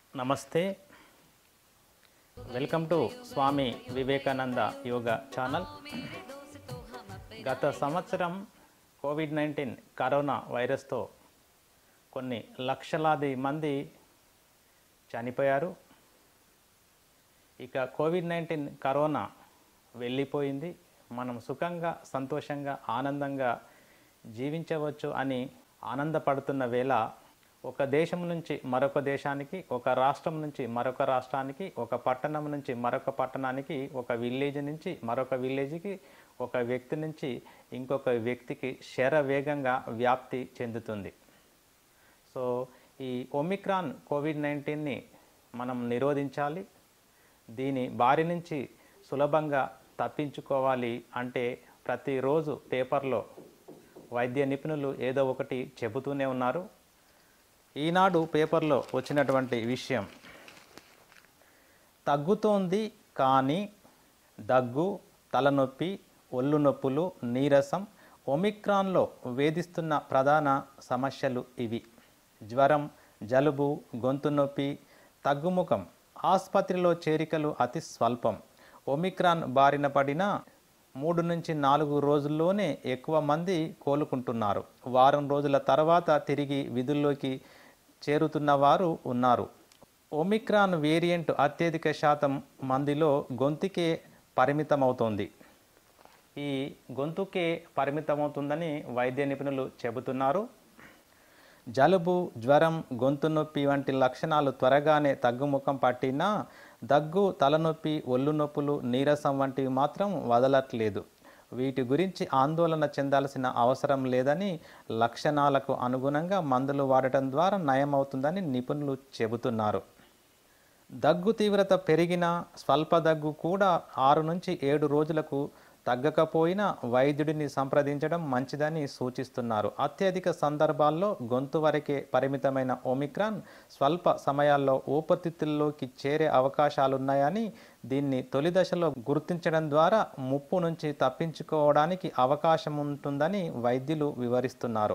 నమస్తే welcome to Swami Vivekananda yoga channel గత సంవత్సరం కోవిడ్ నైన్టీన్ కరోనా వైరస్తో కొన్ని లక్షలాది మంది చనిపోయారు ఇక కోవిడ్ నైన్టీన్ కరోనా వెళ్ళిపోయింది మనం సుఖంగా సంతోషంగా ఆనందంగా జీవించవచ్చు అని ఆనందపడుతున్న వేళ ఒక దేశం నుంచి మరొక దేశానికి ఒక రాష్ట్రం నుంచి మరొక రాష్ట్రానికి ఒక పట్టణం నుంచి మరొక పట్టణానికి ఒక విలేజ్ నుంచి మరొక విలేజ్కి ఒక వ్యక్తి నుంచి ఇంకొక వ్యక్తికి శర వేగంగా వ్యాప్తి చెందుతుంది సో ఈ ఒమిక్రాన్ కోవిడ్ నైన్టీన్ని మనం నిరోధించాలి దీని బారి నుంచి సులభంగా తప్పించుకోవాలి అంటే ప్రతిరోజు పేపర్లో వైద్య నిపుణులు ఏదో ఒకటి చెబుతూనే ఉన్నారు ఈనాడు పేపర్లో వచ్చినటువంటి విషయం తగ్గుతోంది కానీ దగ్గు తలనొప్పి ఒళ్ళు నొప్పులు నీరసం ఒమిక్రాన్లో వేధిస్తున్న ప్రధాన సమస్యలు ఇవి జ్వరం జలుబు గొంతు నొప్పి తగ్గుముఖం ఆసుపత్రిలో చేరికలు అతి స్వల్పం ఒమిక్రాన్ బారిన పడిన మూడు నుంచి నాలుగు రోజుల్లోనే ఎక్కువ మంది కోలుకుంటున్నారు వారం రోజుల తర్వాత తిరిగి విధుల్లోకి చేరుతున్న వారు ఉన్నారు ఒమిక్రాన్ వేరియంట్ అత్యధిక శాతం మందిలో గొంతుకే పరిమితమవుతోంది ఈ గొంతుకే పరిమితమవుతుందని వైద్య నిపుణులు చెబుతున్నారు జలుబు జ్వరం గొంతు నొప్పి వంటి లక్షణాలు త్వరగానే తగ్గుముఖం పట్టినా దగ్గు తలనొప్పి ఒళ్ళు నొప్పులు నీరసం వంటివి మాత్రం వదలట్లేదు వీటి గురించి ఆందోళన చెందాల్సిన అవసరం లేదని లక్షణాలకు అనుగుణంగా మందులు వాడటం ద్వారా నయమవుతుందని నిపుణులు చెబుతున్నారు దగ్గు తీవ్రత పెరిగిన స్వల్ప దగ్గు కూడా ఆరు నుంచి ఏడు రోజులకు తగ్గకపోయినా వైద్యుడిని సంప్రదించడం మంచిదని సూచిస్తున్నారు అత్యధిక సందర్భాల్లో గొంతు వరకే పరిమితమైన ఒమిక్రాన్ స్వల్ప సమయాల్లో ఊపిరితిత్తుల్లోకి చేరే అవకాశాలున్నాయని దీన్ని తొలి దశలో గుర్తించడం ద్వారా ముప్పు నుంచి తప్పించుకోవడానికి అవకాశం ఉంటుందని వైద్యులు వివరిస్తున్నారు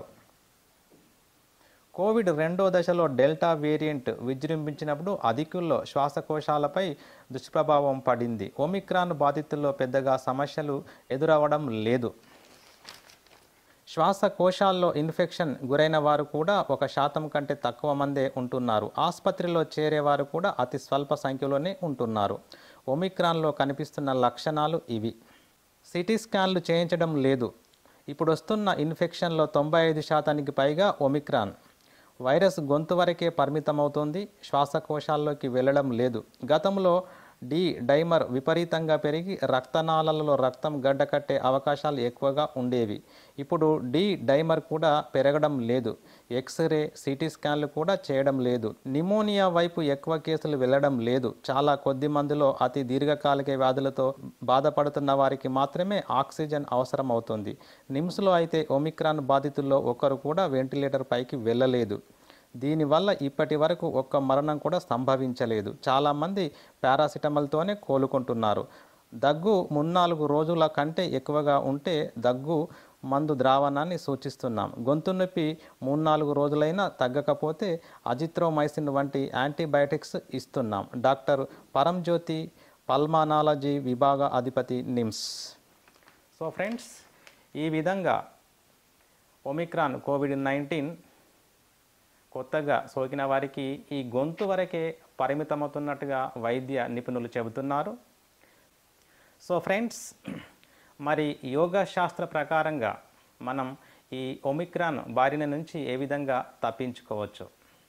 కోవిడ్ రెండో దశలో డెల్టా వేరియంట్ విజృంభించినప్పుడు అధికుల్లో శ్వాసకోశాలపై దుష్ప్రభావం పడింది ఒమిక్రాన్ బాధితుల్లో పెద్దగా సమస్యలు ఎదురవ్వడం లేదు శ్వాసకోశాల్లో ఇన్ఫెక్షన్ గురైన వారు కూడా ఒక శాతం కంటే తక్కువ మందే ఉంటున్నారు ఆసుపత్రిలో చేరేవారు కూడా అతి స్వల్ప సంఖ్యలోనే ఉంటున్నారు ఒమిక్రాన్లో కనిపిస్తున్న లక్షణాలు ఇవి సిటీ స్కాన్లు చేయించడం లేదు ఇప్పుడు వస్తున్న ఇన్ఫెక్షన్లో తొంభై ఐదు శాతానికి పైగా ఒమిక్రాన్ వైరస్ గొంతు వరకే పరిమితమవుతుంది శ్వాసకోశాల్లోకి వెళ్ళడం లేదు గతంలో డి డైమర్ విపరీతంగా పెరిగి రక్తనాళాలలో రక్తం గడ్డకట్టే అవకాశాలు ఎక్కువగా ఉండేవి ఇప్పుడు డి డైమర్ కూడా పెరగడం లేదు ఎక్స్రే సిటీ స్కాన్లు కూడా చేయడం లేదు నిమోనియా వైపు ఎక్కువ కేసులు వెళ్ళడం లేదు చాలా కొద్ది మందిలో అతి దీర్ఘకాలిక వ్యాధులతో బాధపడుతున్న వారికి మాత్రమే ఆక్సిజన్ అవసరం అవుతుంది నిమ్స్లో అయితే ఒమిక్రాన్ బాధితుల్లో ఒకరు కూడా వెంటిలేటర్ పైకి వెళ్ళలేదు దీనివల్ల ఇప్పటి వరకు ఒక్క మరణం కూడా సంభవించలేదు చాలామంది పారాసిటమాల్తోనే కోలుకుంటున్నారు దగ్గు మున్నాలుగు రోజుల కంటే ఎక్కువగా ఉంటే దగ్గు మందు ద్రావణాన్ని సూచిస్తున్నాం గొంతు నొప్పి మూడు నాలుగు రోజులైనా తగ్గకపోతే అజిత్రోమైసిన్ వంటి యాంటీబయాటిక్స్ ఇస్తున్నాం డాక్టర్ పరంజ్యోతి పల్మానాలజీ విభాగ అధిపతి నిమ్స్ సో ఫ్రెండ్స్ ఈ విధంగా ఒమిక్రాన్ కోవిడ్ నైన్టీన్ కొత్తగా సోకిన వారికి ఈ గొంతు వరకే పరిమితమవుతున్నట్టుగా వైద్య నిపుణులు చెబుతున్నారు సో ఫ్రెండ్స్ మరి యోగా శాస్త్ర ప్రకారంగా మనం ఈ ఒమిక్రాన్ బారిన నుంచి ఏ విధంగా తప్పించుకోవచ్చు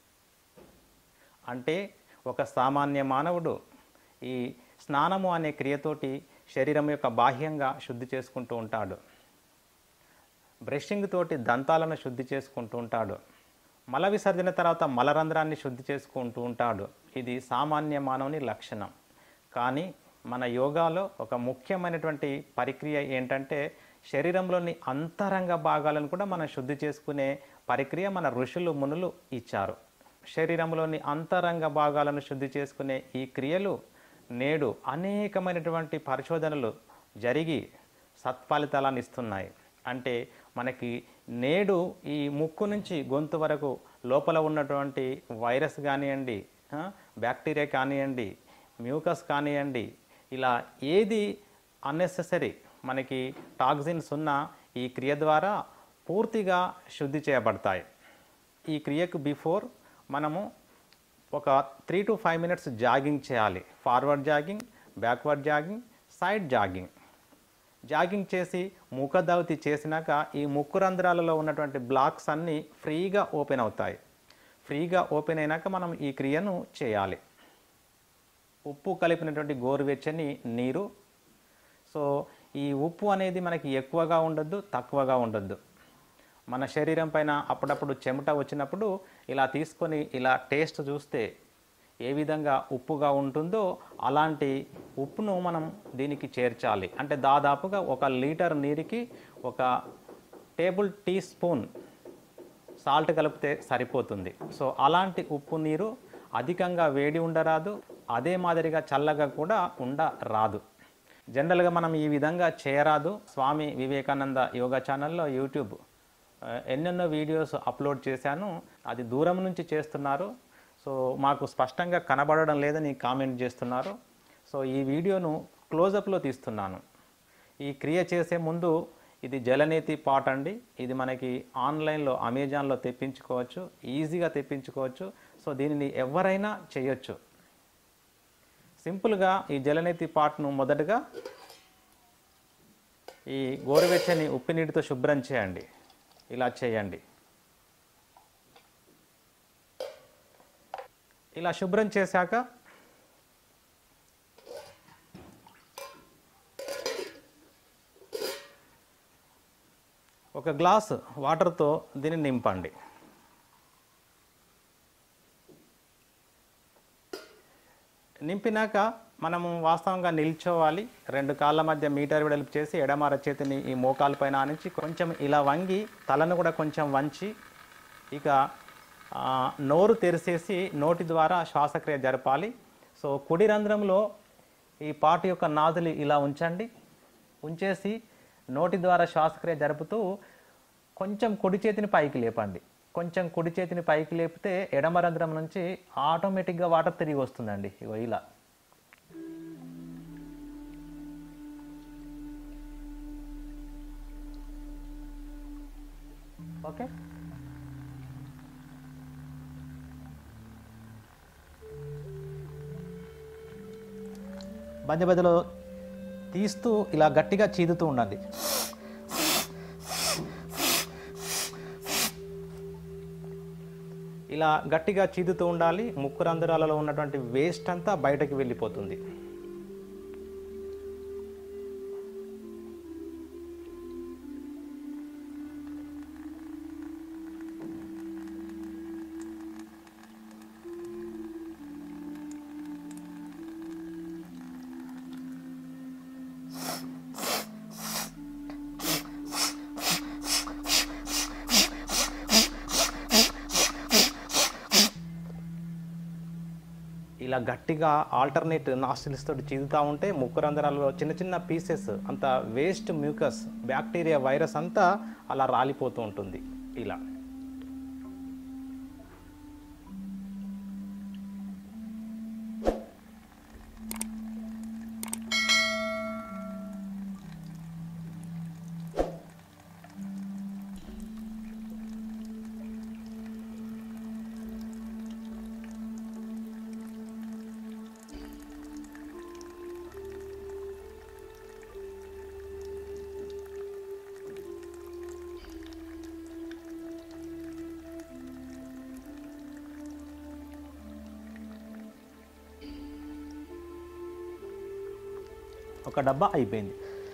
అంటే ఒక సామాన్య మానవుడు ఈ స్నానము అనే క్రియతోటి శరీరం యొక్క బాహ్యంగా శుద్ధి చేసుకుంటూ ఉంటాడు బ్రషింగ్ తోటి దంతాలను శుద్ధి చేసుకుంటూ ఉంటాడు మల విసర్జన తర్వాత మలరంధ్రాన్ని శుద్ధి చేసుకుంటూ ఉంటాడు ఇది సామాన్య మానవుని లక్షణం కానీ మన యోగాలో ఒక ముఖ్యమైనటువంటి ప్రక్రియ ఏంటంటే శరీరంలోని అంతరంగ భాగాలను కూడా మనం శుద్ధి చేసుకునే ప్రక్రియ మన ఋషులు మునులు ఇచ్చారు శరీరంలోని అంతరంగ భాగాలను శుద్ధి చేసుకునే ఈ క్రియలు నేడు అనేకమైనటువంటి పరిశోధనలు జరిగి సత్ఫలితాలను ఇస్తున్నాయి అంటే మనకి నేడు ఈ ముక్కు నుంచి గొంతు వరకు లోపల ఉన్నటువంటి వైరస్ కానివ్వండి ఆ, బ్యాక్టీరియా కానివ్వండి మ్యూకస్ కానివ్వండి ఇలా ఏది అన్నెసెసరీ మనకి టాక్సిన్స్ ఉన్న ఈ క్రియ ద్వారా పూర్తిగా శుద్ధి చేయబడతాయి ఈ క్రియకు బిఫోర్ మనము ఒక three to five minutes jogging చేయాలి forward jogging backward jogging side jogging jogging చేసి ముఖదవతి చేసినాక ఈ ముక్కు రంధ్రాలలో ఉన్నటువంటి బ్లాక్స్ అన్నీ ఫ్రీగా ఓపెన్ అవుతాయి ఫ్రీగా ఓపెన్ అయినాక మనం ఈ క్రియను చేయాలి ఉప్పు కలిపినటువంటి గోరువెచ్చని నీరు సో ఈ ఉప్పు అనేది మనకి ఎక్కువగా ఉండొద్దు తక్కువగా ఉండొద్దు మన శరీరం పైన అప్పుడప్పుడు చెమట వచ్చినప్పుడు ఇలా తీసుకొని ఇలా టేస్ట్ చూస్తే ఏ విధంగా ఉప్పుగా ఉంటుందో అలాంటి ఉప్పును మనం దీనికి చేర్చాలి అంటే దాదాపుగా ఒక లీటర్ నీరుకి ఒక టేబుల్ టీ స్పూన్ సాల్ట్ కలిపితే సరిపోతుంది సో అలాంటి ఉప్పు నీరు అధికంగా వేడి ఉండరాదు అదే మాదిరిగా చల్లగా కూడా ఉండరాదు జనరల్గా మనం ఈ విధంగా చేయరాదు స్వామి వివేకానంద యోగా ఛానల్లో యూట్యూబ్ ఆ, ఎన్నెన్నో వీడియోస్ అప్లోడ్ చేశాను అది దూరం నుంచి చేస్తున్నారు సో మాకు స్పష్టంగా కనబడడం లేదని కామెంట్ చేస్తున్నారు సో ఈ వీడియోను క్లోజప్లో తీస్తున్నాను ఈ క్రియ చేసే ముందు ఇది జలనేతి పాట్ అండి ఇది మనకి ఆన్లైన్లో అమెజాన్లో తెప్పించుకోవచ్చు ఈజీగా తెప్పించుకోవచ్చు సో దీనిని ఎవరైనా చేయొచ్చు సింపుల్గా ఈ జలనేతి పాట్ను మొదటగా ఈ గోరువెచ్చని ఉప్పు నీటితో శుభ్రం చేయండి ఇలా చేయండి ఇలా శుభ్రం చేశాక ఒక గ్లాస్ వాటర్తో దీన్ని నింపండి నింపినాక మనము వాస్తవంగా నిల్చోవాలి రెండు కాళ్ళ మధ్య మీటర్ వెడల్పు చేసి ఎడమర చేతిని ఈ మోకాల పైన ఆనించి కొంచెం ఇలా వంగి తలను కూడా కొంచెం వంచి ఇక ఆ, నోరు తెరిసేసి నోటి ద్వారా శ్వాసక్రియ జరపాలి సో కుడి రంధ్రంలో ఈ పాటు యొక్క నాదులు ఇలా ఉంచండి ఉంచేసి నోటి ద్వారా శ్వాసక్రియ జరుపుతూ కొంచెం కుడి చేతిని పైకి లేపండి కొంచెం కుడి చేతిని పైకి లేపితే ఎడమ రంధ్రం నుంచి ఆటోమేటిక్గా వాటర్ తిరిగి వస్తుందండి ఇగో ఇలా ఓకే మధ్య మధ్యలో తీస్తూ ఇలా గట్టిగా చీదుతూ ఉండండి ఇలా గట్టిగా చీదుతూ ఉండాలి ముక్కు రంధ్రాలలో ఉన్నటువంటి వేస్ట్ అంతా బయటకు వెళ్ళిపోతుంది ఇలా గట్టిగా ఆల్టర్నేట్ నాస్టిల్స్ తోటి చీదుతూ ఉంటే ముక్కు రంధ్రాలలో చిన్న చిన్న పీసెస్ అంత వేస్ట్ మ్యూకస్ బ్యాక్టీరియా వైరస్ అంతా అలా రాలిపోతూ ఉంటుంది ఇలా ఒక డబ్బా అయిపోయింది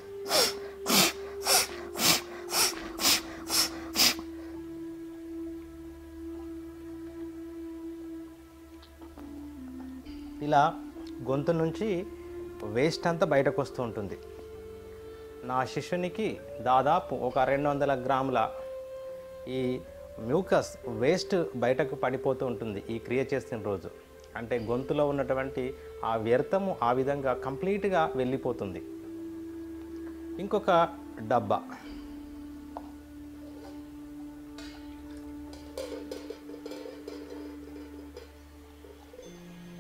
ఇలా గొంతు నుంచి వేస్ట్ అంతా బయటకు వస్తూ ఉంటుంది నా శిష్యునికి దాదాపు ఒక రెండు వందల గ్రాముల ఈ మ్యూకస్ వేస్ట్ బయటకు పడిపోతూ ఉంటుంది ఈ క్రియ చేసిన రోజు అంటే గొంతులో ఉన్నటువంటి ఆ వ్యర్థము ఆ విధంగా కంప్లీట్గా వెళ్ళిపోతుంది ఇంకొక డబ్బా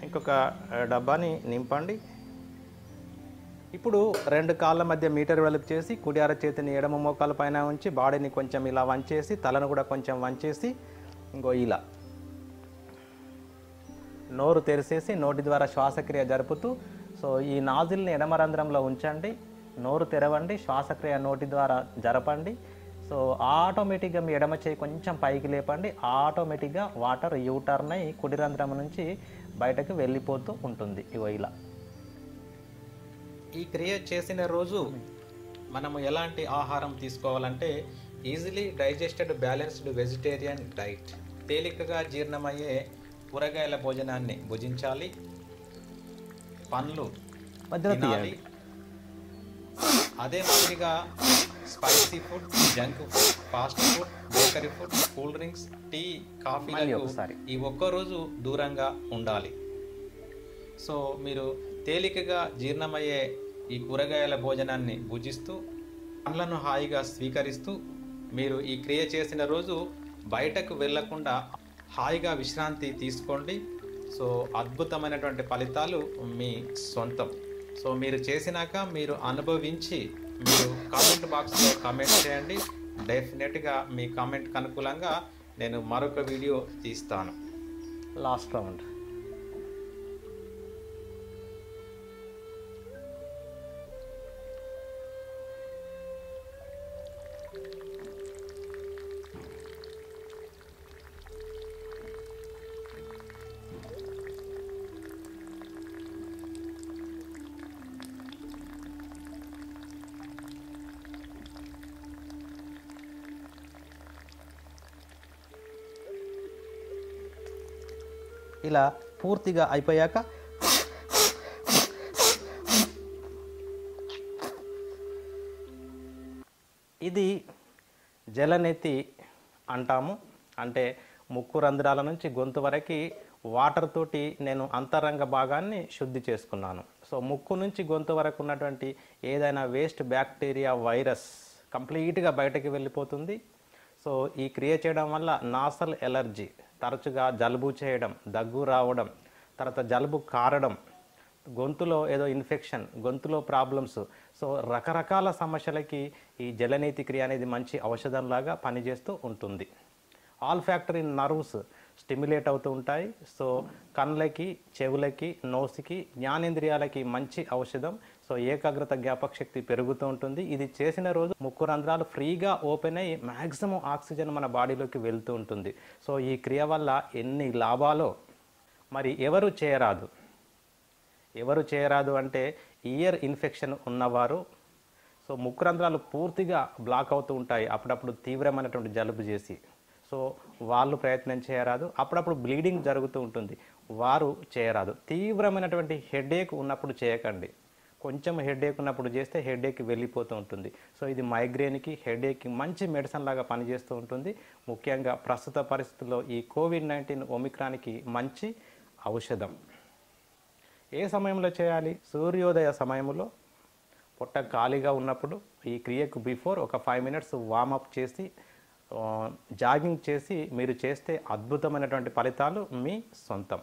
ఇంకొక ఆ, డబ్బాని నింపండి ఇప్పుడు రెండు కాళ్ళ మధ్య మీటర్ వెలుపు చేసి కుడి అర చేతిని ఎడమ మోకాల పైన ఉంచి బాడీని కొంచెం ఇలా వంచేసి తలను కూడా కొంచెం వంచేసి ఇంకో ఇలా నోరు తెరిసేసి నోటి ద్వారా శ్వాసక్రియ జరుపుతూ సో ఈ నాజిల్ని ఎడమ రంధ్రంలో ఉంచండి నోరు తెరవండి శ్వాసక్రియ నోటి ద్వారా జరపండి సో ఆటోమేటిక్గా మీ ఎడమ చేయి కొంచెం పైకి లేపండి ఆటోమేటిక్గా వాటర్ యూటర్న్ అయి కుడి రంధ్రం నుంచి బయటకు వెళ్ళిపోతూ ఉంటుంది ఇగో ఇలా ఈ క్రియ చేసిన రోజు మనము ఎలాంటి ఆహారం తీసుకోవాలంటే easily digested balanced vegetarian diet తేలికగా జీర్ణమయ్యే కూరగాయల భోజనాన్ని భుజించాలి పండ్లు మధ్యలో తినాలి అదే మాదిరిగా spicy food junk food fast food bakery food cool drinks tea కాఫీలకు ఒకసారి. ఈ ఒక్కరోజు దూరంగా ఉండాలి సో మీరు తేలికగా జీర్ణమయ్యే ఈ కూరగాయల భోజనాన్ని భుజిస్తూ పండ్లను హాయిగా స్వీకరిస్తూ మీరు ఈ క్రియ చేసిన రోజు బయటకు వెళ్లకుండా హాయిగా విశ్రాంతి తీసుకోండి సో అద్భుతమైనటువంటి ఫలితాలు మీ సొంతం సో మీరు చేసినాక మీరు అనుభవించి మీరు కామెంట్ బాక్స్లో కామెంట్ చేయండి డెఫినెట్గా మీ కామెంట్కి అనుకూలంగా నేను మరొక వీడియో తీస్తాను లాస్ట్ రౌండ్ ఇలా పూర్తిగా అయిపోయాక ఇది జలనెత్తి అంటాము అంటే ముక్కు రంధ్రాల నుంచి గొంతు వరకు వాటర్ తోటి నేను అంతరంగ భాగాన్ని శుద్ధి చేసుకున్నాను సో ముక్కు నుంచి గొంతు వరకు ఉన్నటువంటి ఏదైనా వేస్ట్ బ్యాక్టీరియా వైరస్ కంప్లీట్గా బయటకి వెళ్ళిపోతుంది సో ఈ క్రియ చేయడం వల్ల నాసల్ ఎలర్జీ తరచుగా జలుబు చేయడం దగ్గు రావడం తర్వాత జలుబు కారడం గొంతులో ఏదో ఇన్ఫెక్షన్ గొంతులో ప్రాబ్లమ్స్ సో రకరకాల సమస్యలకి ఈ జలనీతి క్రియ అనేది మంచి ఔషధంలాగా పనిచేస్తూ ఉంటుంది ఆల్ ఫ్యాక్టరీ నర్వ్స్ స్టిమ్యులేట్ అవుతూ ఉంటాయి సో కళ్ళకి చెవులకి నోసికి జ్ఞానేంద్రియాలకి మంచి ఔషధం సో ఏకాగ్రత జ్ఞాపక శక్తి పెరుగుతూ ఉంటుంది ఇది చేసిన రోజు ముక్కు రంధ్రాలు ఫ్రీగా ఓపెన్ అయ్యి మ్యాక్సిమం ఆక్సిజన్ మన బాడీలోకి వెళ్తూ ఉంటుంది సో ఈ క్రియ వల్ల ఎన్ని లాభాలో మరి ఎవరు చేయరాదు ఎవరు చేయరాదు అంటే ఇయర్ ఇన్ఫెక్షన్ ఉన్నవారు సో ముక్కు రంధ్రాలు పూర్తిగా బ్లాక్ అవుతూ ఉంటాయి అప్పుడప్పుడు తీవ్రమైనటువంటి జలుబు చేసి సో వాళ్ళు ప్రయత్నం చేయరాదు అప్పుడప్పుడు బ్లీడింగ్ జరుగుతూ ఉంటుంది వారు చేయరాదు తీవ్రమైనటువంటి హెడేక్ ఉన్నప్పుడు చేయకండి కొంచెం హెడేక్ ఉన్నప్పుడు చేస్తే హెడేక్ వెళ్ళిపోతూ ఉంటుంది సో ఇది మైగ్రేన్కి హెడేక్కి మంచి మెడిసిన్ లాగా పనిచేస్తూ ఉంటుంది ముఖ్యంగా ప్రస్తుత పరిస్థితుల్లో ఈ కోవిడ్ నైన్టీన్ ఒమిక్రాన్కి మంచి ఔషధం ఏ సమయంలో చేయాలి సూర్యోదయ సమయంలో పొట్ట ఖాళీగా ఉన్నప్పుడు ఈ క్రియకు బిఫోర్ ఒక ఫైవ్ మినిట్స్ వామప్ చేసి ఆ, జాగింగ్ చేసి మీరు చేస్తే అద్భుతమైనటువంటి ఫలితాలు మీ సొంతం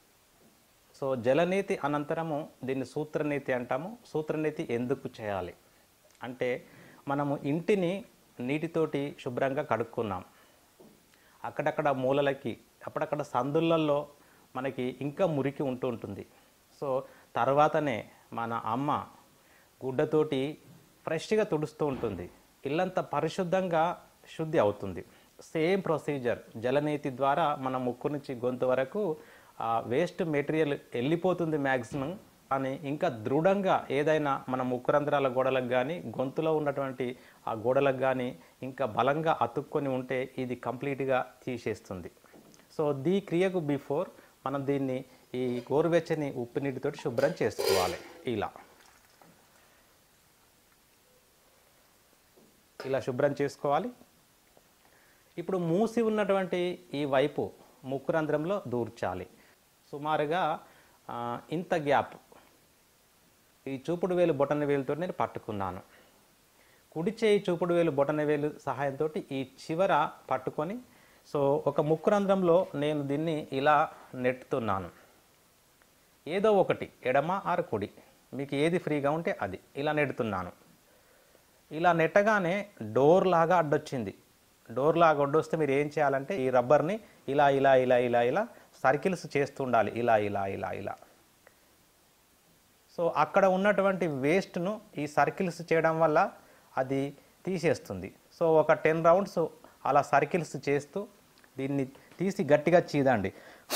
సో జలనీతి అనంతరము దీన్ని సూత్రనీతి అంటాము సూత్రనీతి ఎందుకు చేయాలి అంటే మనము ఇంటిని నీటితోటి శుభ్రంగా కడుక్కున్నాం అక్కడక్కడ మూలలకి అక్కడక్కడ సందులలో మనకి ఇంకా మురికి ఉంటూ ఉంటుంది సో తర్వాతనే మన అమ్మ గుడ్డతోటి ఫ్రెష్గా తుడుస్తూ ఉంటుంది ఇల్లంతా పరిశుద్ధంగా శుద్ధి అవుతుంది సేమ్ ప్రొసీజర్ జలనీతి ద్వారా మన ముక్కు నుంచి గొంతు వరకు ఆ వేస్ట్ మెటీరియల్ వెళ్ళిపోతుంది మ్యాక్సిమం కానీ ఇంకా దృఢంగా ఏదైనా మన ముక్కు రంధ్రాల గోడలకు కానీ గొంతులో ఉన్నటువంటి ఆ గోడలకు కానీ ఇంకా బలంగా అతుక్కొని ఉంటే ఇది కంప్లీట్గా తీసేస్తుంది సో దీ క్రియకు బిఫోర్ మనం దీన్ని ఈ గోరువెచ్చని ఉప్పు నీటితోటి శుభ్రం చేసుకోవాలి ఇలా ఇలా శుభ్రం చేసుకోవాలి ఇప్పుడు మూసి ఉన్నటువంటి ఈ వైపు ముక్కు రంధ్రంలో దూర్చాలి సుమారుగా ఆ, ఇంత గ్యాప్ ఈ చూపుడు వేలు బొటన వేలుతో నేను పట్టుకున్నాను కుడి చేయి చూపుడు వేలు బొటన వేలు సహాయంతో ఈ చివర పట్టుకొని సో ఒక ముక్కు రంధ్రంలో నేను దీన్ని ఇలా నెట్టుతున్నాను ఏదో ఒకటి ఎడమ ఆరు కుడి మీకు ఏది ఫ్రీగా ఉంటే అది ఇలా నెడుతున్నాను ఇలా నెట్టగానే డోర్ లాగా అడ్డొచ్చింది డోర్ లాగా అడ్డొస్తే మీరు ఏం చేయాలంటే ఈ రబ్బర్ని ఇలా ఇలా ఇలా ఇలా ఇలా సర్కిల్స్ చేస్తుండాలి ఇలా ఇలా ఇలా ఇలా సో అక్కడ ఉన్నటువంటి వేస్ట్ను ఈ సర్కిల్స్ చేయడం వల్ల అది తీసేస్తుంది సో ఒక టెన్ రౌండ్స్ అలా సర్కిల్స్ చేస్తూ దీన్ని తీసి గట్టిగా చీదండి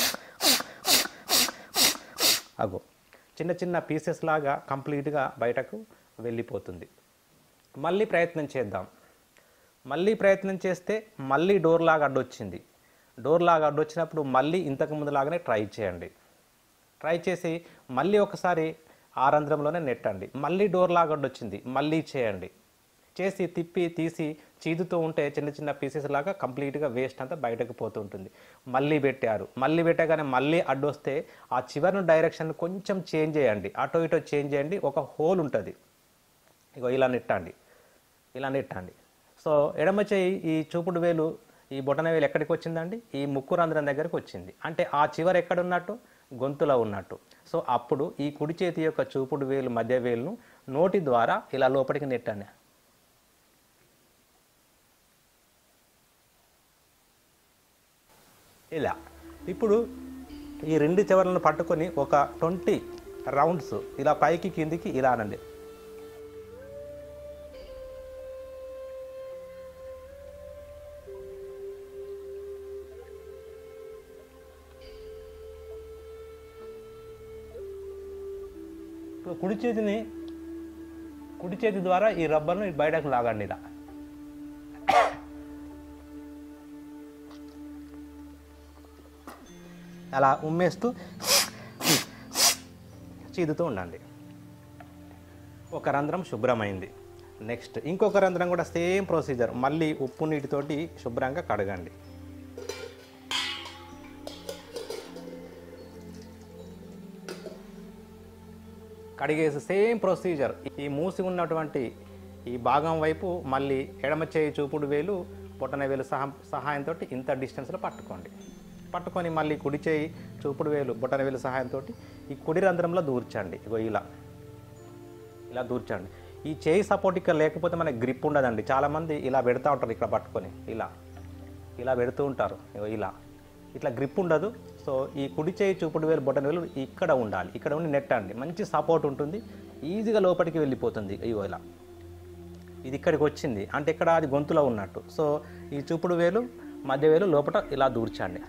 అగో చిన్న చిన్న పీసెస్ లాగా కంప్లీట్గా బయటకు వెళ్ళిపోతుంది మళ్ళీ ప్రయత్నం చేద్దాం మళ్ళీ ప్రయత్నం చేస్తే మళ్ళీ డోర్ లాగా అడ్డొచ్చింది డోర్ లాగా అడ్డొచ్చినప్పుడు మళ్ళీ ఇంతకు ముందు లాగానే ట్రై చేయండి ట్రై చేసి మళ్ళీ ఒకసారి ఆ రంధ్రంలోనే నెట్టండి మళ్ళీ డోర్ లాగా అడ్డొచ్చింది మళ్ళీ చేయండి చేసి తిప్పి తీసి చీదుతూ ఉంటే చిన్న చిన్న పీసెస్ లాగా కంప్లీట్గా వేస్ట్ అంతా బయటకు పోతూ ఉంటుంది మళ్ళీ పెట్టారు మళ్ళీ పెట్టగానే మళ్ళీ అడ్డొస్తే ఆ చివరిన డైరెక్షన్ కొంచెం చేంజ్ చేయండి అటో ఇటో చేంజ్ చేయండి ఒక హోల్ ఉంటుంది ఇగో ఇలా నెట్టండి ఇలా నెట్టండి సో ఎడమ చేయి ఈ చూపుడు వేలు ఈ బొటన వేలు ఎక్కడికి వచ్చిందండి ఈ ముక్కు రంధ్రం దగ్గరికి వచ్చింది అంటే ఆ చివర ఎక్కడ ఉన్నట్టు గొంతులో ఉన్నట్టు సో అప్పుడు ఈ కుడి చేతి యొక్క చూపుడు వేలు మధ్య వేలును నోటి ద్వారా ఇలా లోపలికి నెట్టండి ఇలా ఇప్పుడు ఈ రెండు చివరలను పట్టుకొని ఒక ట్వంటీ రౌండ్స్ ఇలా పైకి కిందికి ఇలా అనండి ఇప్పుడు కుడి చేతిని కుడి చేతి ద్వారా ఈ రబ్బర్ను బయటకు లాగండి ఇలా అలా ఉమ్మేస్తూ చీదుతూ ఉండండి ఒక రంధ్రం శుభ్రమైంది నెక్స్ట్ ఇంకొక రంధ్రం కూడా సేమ్ ప్రొసీజర్ మళ్ళీ ఉప్పు నీటితోటి శుభ్రంగా కడగండి కడిగేసి సేమ్ ప్రొసీజర్ ఈ మూసి ఉన్నటువంటి ఈ భాగం వైపు మళ్ళీ ఎడమ చేయి చూపుడు వేలు పొట్టన వేలు సహా సహాయంతో ఇంత డిస్టెన్స్లో పట్టుకోండి పట్టుకొని మళ్ళీ కుడి చేయి చూపుడు వేలు బొటన వేలు సహాయంతో ఈ కుడి రంధ్రంలో దూర్చండి ఇగో ఇలా ఇలా దూర్చండి ఈ చేయి సపోర్ట్ ఇక్కడ లేకపోతే మనకి గ్రిప్ ఉండదండి చాలామంది ఇలా పెడతా ఉంటారు ఇక్కడ పట్టుకొని ఇలా ఇలా పెడుతూ ఉంటారు ఇగో ఇలా ఇట్లా గ్రిప్ ఉండదు సో ఈ కుడి చేయి చూపుడు వేలు బొటన వేలు ఇక్కడ ఉండాలి ఇక్కడ ఉండి నెట్టండి మంచి సపోర్ట్ ఉంటుంది ఈజీగా లోపలికి వెళ్ళిపోతుంది ఇగో ఇలా ఇది ఇక్కడికి వచ్చింది అంటే ఇక్కడ అది గొంతులో ఉన్నట్టు సో ఈ చూపుడు వేలు మధ్య వేలు లోపల ఇలా దూర్చండి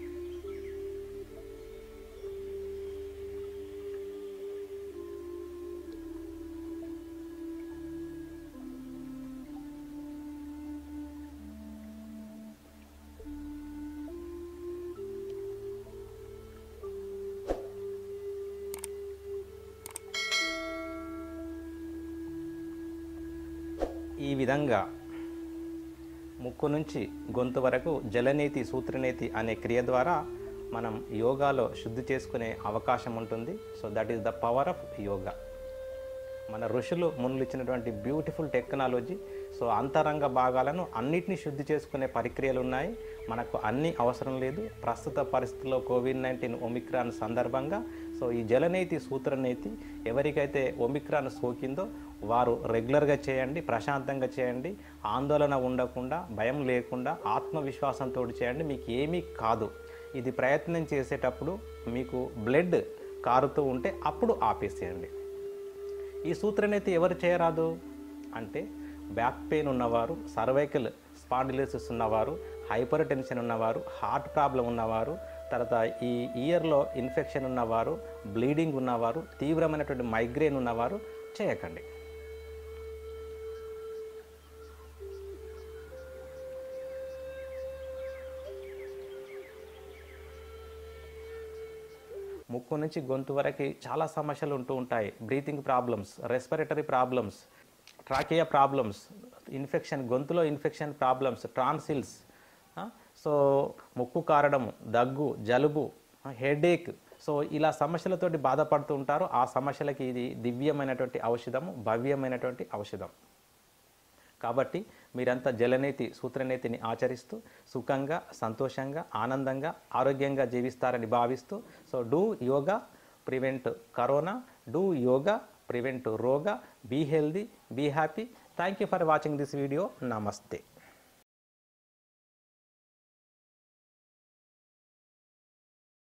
ఈ విధంగా ముక్కు నుంచి గొంతు వరకు జలనీతి సూత్రనీతి అనే క్రియ ద్వారా మనం యోగాలో శుద్ధి చేసుకునే అవకాశం ఉంటుంది so that is the power of yoga మన ఋషులు మునులు ఇచ్చినటువంటి బ్యూటిఫుల్ టెక్నాలజీ సో అంతరంగ భాగాలను అన్నిటినీ శుద్ధి చేసుకునే ప్రక్రియలు ఉన్నాయి మనకు అన్ని అవసరం లేదు ప్రస్తుత పరిస్థితుల్లో కోవిడ్ నైన్టీన్ ఒమిక్రాన్ సందర్భంగా సో ఈ జలనీతి సూత్రనీతి ఎవరికైతే ఒమిక్రాన్ సోకిందో వారు రెగ్యులర్గా చేయండి ప్రశాంతంగా చేయండి ఆందోళన ఉండకుండా భయం లేకుండా ఆత్మవిశ్వాసంతో చేయండి మీకు ఏమీ కాదు ఇది ప్రయత్నం చేసేటప్పుడు మీకు బ్లడ్ కారుతూ ఉంటే అప్పుడు ఆపేసేయండి ఈ సూత్రనైతే ఎవరు చేయరాదు అంటే బ్యాక్ పెయిన్ ఉన్నవారు సర్వైకల్ స్పాండిలిసిస్ ఉన్నవారు హైపర్ టెన్షన్ ఉన్నవారు హార్ట్ ప్రాబ్లం ఉన్నవారు తర్వాత ఈ ఇయర్లో ఇన్ఫెక్షన్ ఉన్నవారు బ్లీడింగ్ ఉన్నవారు తీవ్రమైనటువంటి మైగ్రేన్ ఉన్నవారు చేయకండి ముక్కు నుంచి గొంతు వరకు చాలా సమస్యలు ఉంటూ ఉంటాయి breathing problems respiratory problems trachea problems infection గొంతులో ఇన్ఫెక్షన్ ప్రాబ్లమ్స్ ట్రాన్సిల్స్ సో ముక్కు కారడం దగ్గు జలుబు హెడేక్ సో ఇలా సమస్యలతోటి బాధపడుతూ ఉంటారు ఆ సమస్యలకి ఇది దివ్యమైనటువంటి ఔషధము భవ్యమైనటువంటి ఔషధం కాబట్టి మీరంతా జలనీతి సూత్రనీతిని ఆచరిస్తూ సుఖంగా సంతోషంగా ఆనందంగా ఆరోగ్యంగా జీవిస్తారని భావిస్తూ so do yoga prevent corona do yoga prevent రోగా be healthy be happy thank you for watching this video నమస్తే